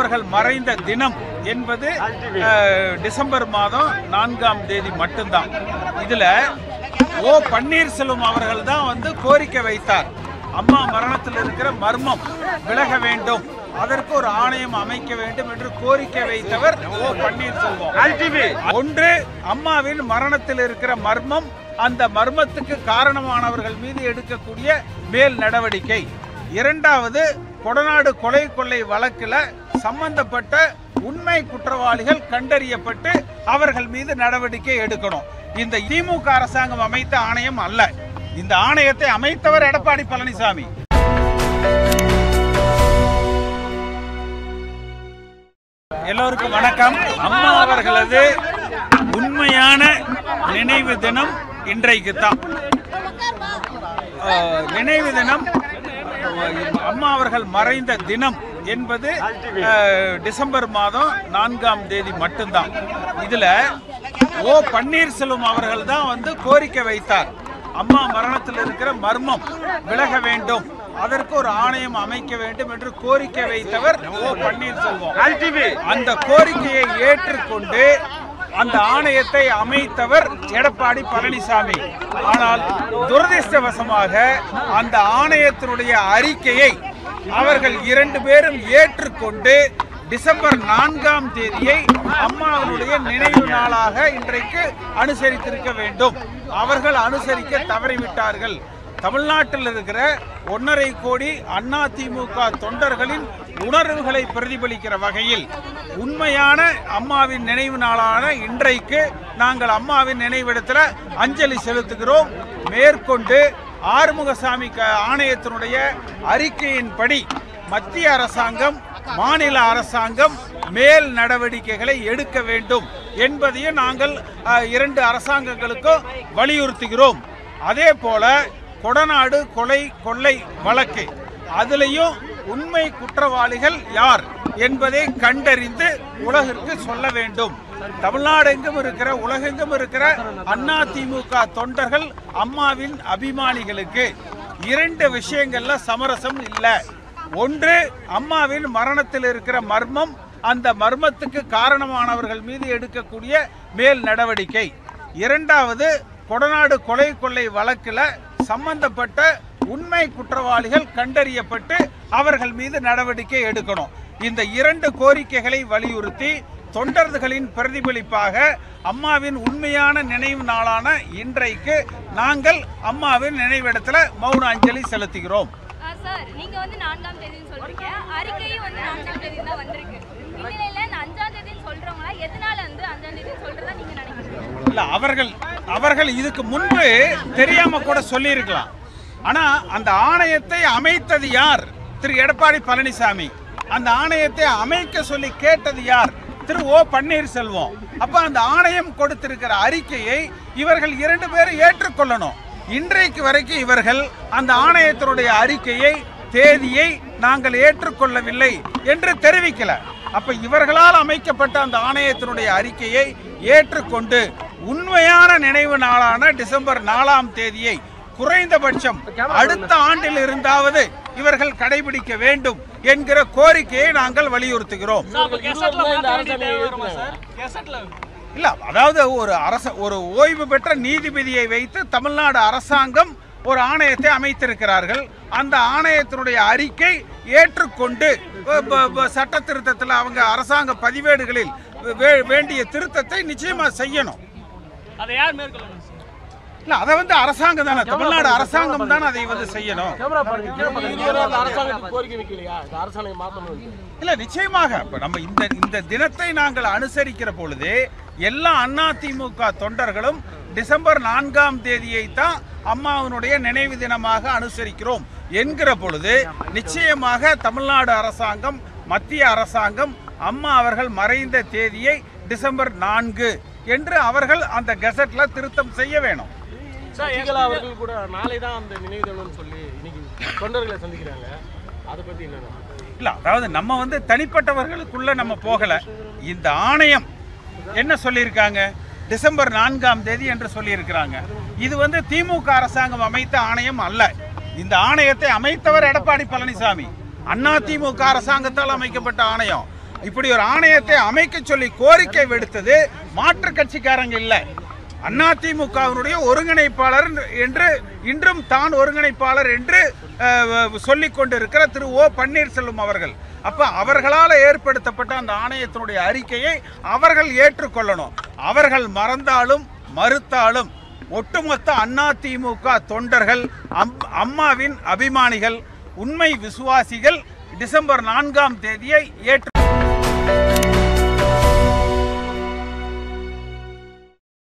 அவர்கள் மறைந்த தினம் என்பது அஹ், டிசம்பர் மாதம் நான்காம் தேதி மட்டும்தான் இதுல ஓ பன்னீர்செல்வம் அவர்கள் தான் வந்து கோரிக்கை வைத்தார் அம்மா மரணத்தில் இருக்கிற மர்மம் விலக வேண்டும் அதற்கு ஒரு ஆணையம் அமைக்க வேண்டும் என்று கோரிக்கை வைத்தவர் ஓ பன்னீர்செல்வம் ஒன்று அம்மாவின் மரணத்தில் இருக்கிற மர்மம் அந்த மர்மத்துக்கு காரணமானவர்கள் மீது எடுக்கக்கூடிய மேல் நடவடிக்கை இரண்டாவது கொடநாடு கொலை கொள்ளை வழக்கில் சம்பந்தப்பட்ட உண்மை குற்றவாளிகள் கண்டறியப்பட்டு அவர்கள் மீது நடவடிக்கை எடுக்கணும் இந்த திமுக அரசாங்கம் அமைத்த ஆணையம் அல்ல இந்த ஆணையத்தை அமைத்தவர் எடப்பாடி பழனிசாமி எல்லோருக்கும் வணக்கம் அம்மா அவர்களது உண்மையான நினைவு தினம் இன்றைக்கு தான் நினைவு தினம் அஹ், அம்மா அவர்கள் மறைந்த தினம் என்பது அஹ், டிசம்பர் மாதம் நான்காம் தேதி மட்டும்தான் இதுல ஓ பன்னீர்செல்வம் அவர்கள் தான் வந்து கோரிக்கை வைத்தார் அம்மா மரணத்தில் இருக்கிற மர்மம் விலக வேண்டும் அதற்கு ஒரு ஆணையம் அமைக்க வேண்டும் என்று கோரிக்கை வைத்தவர் ஓ பன்னீர்செல்வம் அந்த கோரிக்கையை ஏற்றுக்கொண்டு அந்த ஆணையத்தை அமைத்தவர் எடப்பாடி பழனிசாமி ஆனால் துரதிர்ஷ்டவசமாக அந்த ஆணையத்தினுடைய அறிக்கையை அவர்கள் இரண்டு பேரும் ஏற்றுக்கொண்டு டிசம்பர் நான்காம் தேதியை அம்மாவுடைய நினைவு நாளாக இன்றைக்கு அனுசரித்திருக்க வேண்டும் அவர்கள் அனுசரிக்க தவறிவிட்டார்கள் தமிழ்நாட்டில் இருக்கிற ஒன்றரை கோடி அண்ணா திமுக தொண்டர்களின் உணர்வுகளை பிரதிபலிக்கிற வகையில் உண்மையான அம்மாவின் நினைவு நாளான இன்றைக்கு நாங்கள் அம்மாவின் நினைவிடத்தில் அஞ்சலி செலுத்துகிறோம் மேற்கொண்டு ஆறுமுகசாமி க- ஆணையத்தினுடைய அறிக்கையின்படி மத்திய அரசாங்கம் மாநில அரசாங்கம் மேல் நடவடிக்கைகளை எடுக்க வேண்டும் என்பதையும் நாங்கள் அஹ், இரண்டு அரசாங்கங்களுக்கும் வலியுறுத்துகிறோம் அதே போல கொடநாடு கொலை கொள்ளை வழக்கு அதுலேயும் உண்மை குற்றவாளிகள் யார் என்பதை கண்டறிந்து உலகிற்கு சொல்ல வேண்டும் தமிழ்நாடு எங்கும் இருக்கிற உலகெங்கும் இருக்கிற அண்ணா திமுக தொண்டர்கள் அம்மாவின் அபிமானிகளுக்கு இரண்டு விஷயங்கள்ல சமரசம் இல்லை ஒன்று அம்மாவின் மரணத்தில் இருக்கிற மர்மம் அந்த மர்மத்துக்கு காரணமானவர்கள் மீது எடுக்கக்கூடிய மேல் நடவடிக்கை இரண்டாவது கொடநாடு கொலை கொள்ளை வழக்கில் சம்பந்தப்பட்ட உண்மை குற்றவாளிகள் கண்டறியப்பட்டு அவர்கள் மீது நடவடிக்கை எடுக்கணும் இந்த இரண்டு கோரிக்கைகளை வலியுறுத்தி தொண்டர்களின் பிரதிபலிப்பாக அம்மாவின் உண்மையான நினைவு நாளான இன்றைக்கு நாங்கள் அம்மாவின் நினைவிடத்தில் மௌன அஞ்சலி செலுத்துகிறோம் ஆ, சார் நீங்க வந்து நான்காம் தேதின்னு சொல்றீங்க அறிக்கையும் வந்து நான்காம் தேதி தான் வந்திருக்கு இந்நிலையில இந்த அஞ்சாம் தேதின்னு சொல்றவங்களா எதனால வந்து அஞ்சாம் தேதின்னு சொல்றதா நீங்க நினைக்கிறீங்க இல்ல அவர்கள் அவர்கள் இதுக்கு முன்பு தெரியாம கூட சொல்லியிருக்கலாம் ஆனா அந்த ஆணையத்தை அமைத்தது யார் திரு எடப்பாடி பழனிசாமி அந்த ஆணையத்தை அமைக்க சொல்லி கேட்டது யார் திரு ஓ பன்னீர்செல்வம் அப்ப அந்த ஆணையம் கொடுத்திருக்கிற அறிக்கையை இவர்கள் இரண்டு பேரும் ஏற்றுக்கொள்ளணும் இன்றைக்கு வரைக்கும் இவர்கள் அந்த ஆணையத்தினுடைய அறிக்கையை தேதியை நாங்கள் ஏற்றுக்கொள்ளவில்லை என்று தெரிவிக்கல அப்ப இவர்களால் அமைக்கப்பட்ட அந்த ஆணையத்தினுடைய அறிக்கையை ஏற்றுக்கொண்டு உண்மையான நினைவு நாளான டிசம்பர் நாலாம் தேதியை குறைந்தபட்சம் அடுத்த ஆண்டில் இருந்தாவது இவர்கள் கடைபிடிக்க வேண்டும் என்கிற கோரிக்கையை நாங்கள் வலியுறுத்துகிறோம் இல்ல அதாவது ஒரு அரச ஒரு ஓய்வு பெற்ற நீதிபதியை வைத்து தமிழ்நாடு அரசாங்கம் ஒரு ஆணையத்தை அமைத்திருக்கிறார்கள் அந்த ஆணையத்தினுடைய அறிக்கை ஏற்றுக்கொண்டு ப- ப- ப- சட்ட திருத்தத்தில் அவங்க அரசாங்க பதிவேடுகளில் வே- வேண்டிய திருத்தத்தை நிச்சயமா செய்யணும் அதை யார் மேற்கொள்ளணும் சார்? இல்ல அதை வந்து அரசாங்கம் தானே தமிழ்நாடு அரசாங்கம் தான் அதை வந்து செய்யணும் கேமரா பாருங்க கீழே பாருங்க. இது வரை அந்த அரசாங்கத்துக்கு கோரிக்கை வைக்கலையா இந்த அரசாங்கம் மாற்றணும் இல்ல நிச்சயமாக இப்ப நம்ம இந்த இந்த தினத்தை நாங்கள் அனுசரிக்கிற பொழுது எல்லா அண்ணா திமுக தொண்டர்களும் டிசம்பர் நான்காம் தேதியை தான் அம்மாவினுடைய நினைவு தினமாக அனுசரிக்கிறோம் என்கிற பொழுது நிச்சயமாக தமிழ்நாடு அரசாங்கம் மத்திய அரசாங்கம் அம்மா அவர்கள் மறைந்த தேதியை டிசம்பர் நான்கு என்று அவர்கள் அந்த கெசட்ல திருத்தம் செய்ய வேணும் சசிகலா அவர்கள் கூட நாளை தான் அந்த நினைவு தினம்னு சொல்லி இன்னைக்கு தொண்டர்களை சந்திக்கிறாங்க அதை பத்தி என்ன இல்ல அதாவது நம்ம வந்து தனிப்பட்டவர்களுக்குள்ள நம்ம போகல இந்த ஆணையம் என்ன சொல்லியிருக்காங்க டிசம்பர் நான்காம் தேதி என்று சொல்லியிருக்கிறாங்க இது வந்து திமுக அரசாங்கம் அமைத்த ஆணையம் அல்ல இந்த ஆணையத்தை அமைத்தவர் எடப்பாடி பழனிசாமி அண்ணா திமுக அரசாங்கத்தால் அமைக்கப்பட்ட ஆணையம் இப்படி ஒரு ஆணையத்தை அமைக்க சொல்லி கோரிக்கை விடுத்தது மாற்று கட்சிக்காரங்க இல்லை அதிமுகவினுடைய ஒருங்கிணைப்பாளர் என்று இன்றும் தான் ஒருங்கிணைப்பாளர் என்று அஹ், சொல்லிக் கொண்டிருக்கிற திரு ஓ பன்னீர்செல்வம் அவர்கள் அப்ப அவர்களால் ஏற்படுத்தப்பட்ட அந்த ஆணையத்தினுடைய அறிக்கையை அவர்கள் ஏற்றுக்கொள்ளணும் அவர்கள் மறந்தாலும் மறுத்தாலும் ஒட்டுமொத்த அதிமுக தொண்டர்கள் அம்- அம்மாவின் அபிமானிகள் உண்மை விசுவாசிகள் டிசம்பர் நான்காம் தேதியை ஏற்று